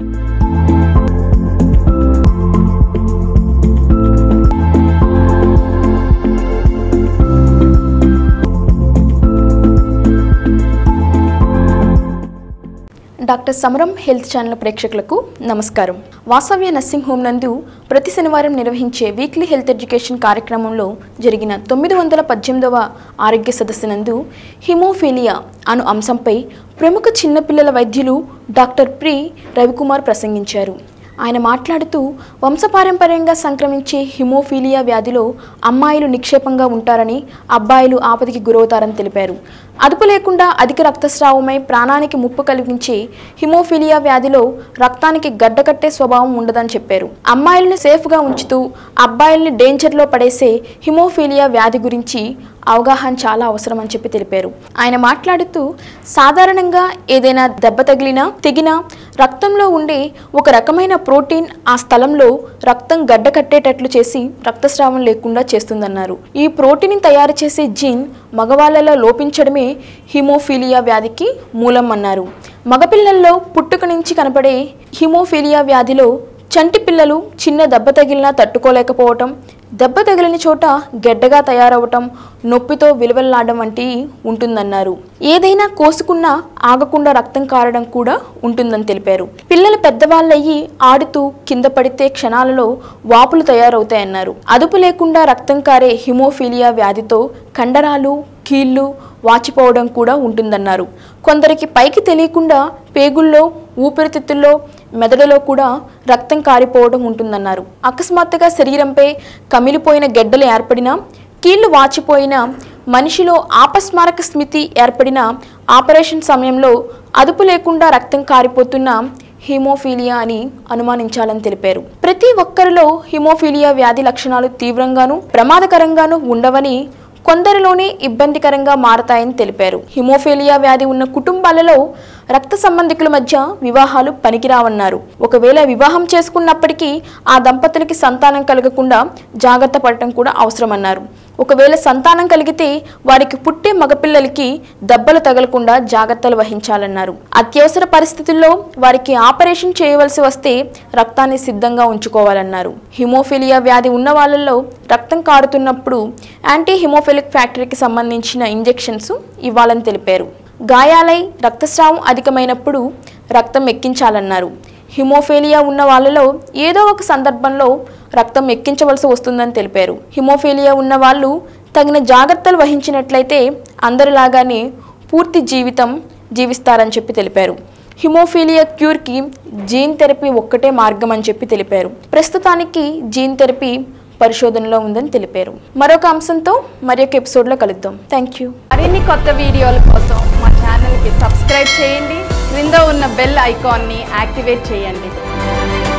doctor సమరం health channel ప్రేక్షకులకు నమస్కారం వాసవ్య నర్సింగ్ హోమ్ నందు ప్రతి శనివారం నిర్వహించే వీక్లీ హెల్త్ ఎడ్యుకేషన్ కార్యక్రమంలో జరిగిన తొమ్మిది వందల పద్దెనిమిదవ ఆరోగ్య సదస్సు నందు హిమోఫీలియా అను అంశంపై ప్రముఖ చిన్నపిల్లల వైద్యులు డాక్టర్ ప్రి రవికుమార్ ప్రసంగించారు ఆయన మాట్లాడుతూ వంశపారంపర్యంగా సంక్రమించే హిమోఫీలియా వ్యాధిలో అమ్మాయిలు నిక్షేపంగా ఉంటారని అబ్బాయిలు ఆపదకి గురవుతారని తెలిపారు అదుపు లేకుండా అధిక రక్తస్రావమై ప్రాణానికి ముప్పు కలిగించే హిమోఫీలియా వ్యాధిలో రక్తానికి గడ్డకట్టే స్వభావం ఉండదని చెప్పారు అమ్మాయిలను సేఫ్గా ఉంచుతూ అబ్బాయిల్ని డేంజర్లో పడేసే హిమోఫీలియా వ్యాధి గురించి అవగాహన చాలా అవసరం అని చెప్పి తెలిపారు ఆయన మాట్లాడుతూ సాధారణంగా ఏదైనా దెబ్బ తగిలినా తెగినా రక్తంలో ఉండే ఒక రకమైన ప్రోటీన్ ఆ స్థలంలో రక్తం గడ్డ కట్టేటట్లు చేసి రక్తస్రావం లేకుండా చేస్తుందన్నారు ఈ ప్రోటీన్ తయారు చేసే జీన్ మగవాళ్ళలో లోపించడమే హిమోఫీలియా వ్యాధికి మూలం అన్నారు మగపిల్లల్లో పుట్టుక నుంచి కనపడే హిమోఫీలియా వ్యాధిలో చంటి పిల్లలు చిన్న దెబ్బ తగిలినా తట్టుకోలేకపోవటం దెబ్బ తగిలిన చోట గెడ్డగా తయారవటం నొప్పితో విలువెల్లాడడం వంటి ఉంటుందన్నారు ఏదైనా కోసుకున్నా ఆగకుండా రక్తం కారడం కూడా ఉంటుందని తెలిపారు పిల్లలు పెద్దవాళ్ళయ్యి ఆడుతూ కింద పడితే క్షణాలలో వాపులు తయారవుతాయన్నారు అదుపు లేకుండా రక్తం కారే హిమోఫీలియా వ్యాధితో కండరాలు కీళ్ళు వాచిపోవడం కూడా ఉంటుందన్నారు కొందరికి పైకి తెలియకుండా పేగుల్లో ఊపిరితిత్తుల్లో మెదడులో కూడా రక్తం కారిపోవడం ఉంటుందన్నారు అకస్మాత్తుగా శరీరంపై కమిలిపోయిన గెడ్డలు ఏర్పడినా కీళ్లు వాచిపోయిన మనిషిలో ఆపస్మారక స్మృతి ఏర్పడిన ఆపరేషన్ సమయంలో అదుపు లేకుండా రక్తం కారిపోతున్న హిమోఫీలియా అని అనుమానించాలని తెలిపారు ప్రతి ఒక్కరిలో హిమోఫీలియా వ్యాధి లక్షణాలు తీవ్రంగాను ప్రమాదకరంగాను ఉండవని కొందరిలోనే ఇబ్బందికరంగా మారతాయని తెలిపారు హిమోఫీలియా వ్యాధి ఉన్న కుటుంబాలలో రక్త సంబంధికుల మధ్య వివాహాలు పనికిరావన్నారు ఒకవేళ వివాహం చేసుకున్నప్పటికీ ఆ దంపతులకి సంతానం కలగకుండా జాగ్రత్త పడటం కూడా అవసరమన్నారు ఒకవేళ సంతానం కలిగితే వారికి పుట్టే మగపిల్లలకి దెబ్బలు తగలకుండా జాగ్రత్తలు వహించాలన్నారు అత్యవసర పరిస్థితుల్లో వారికి ఆపరేషన్ చేయవలసి వస్తే రక్తాన్ని సిద్ధంగా ఉంచుకోవాలన్నారు హిమోఫిలియా వ్యాధి ఉన్న వాళ్ళల్లో రక్తం కారుతున్నప్పుడు యాంటీ హిమోఫిలిక్ ఫ్యాక్టరీకి సంబంధించిన ఇంజెక్షన్స్ ఇవ్వాలని తెలిపారు గాయాలై రక్తస్రావం అధికమైనప్పుడు రక్తం ఎక్కించాలన్నారు హిమోఫేలియా ఉన్న వాళ్ళలో ఏదో ఒక సందర్భంలో రక్తం ఎక్కించవలసి వస్తుందని తెలిపారు హిమోఫేలియా ఉన్న వాళ్ళు తగిన జాగ్రత్తలు వహించినట్లయితే అందరిలాగానే పూర్తి జీవితం జీవిస్తారని చెప్పి తెలిపారు హిమోఫీలియా క్యూర్కి జీన్ థెరపీ ఒక్కటే మార్గం అని చెప్పి తెలిపారు ప్రస్తుతానికి జీన్ థెరపీ పరిశోధనలో ఉందని తెలిపారు మరొక అంశంతో మరొక ఎపిసోడ్లో కలుద్దాం థ్యాంక్ యూ మరిన్ని కొత్త వీడియోల కోసం మా ఛానల్కి సబ్స్క్రైబ్ చేయండి క్రింద ఉన్న బెల్ ఐకాన్ని యాక్టివేట్ చేయండి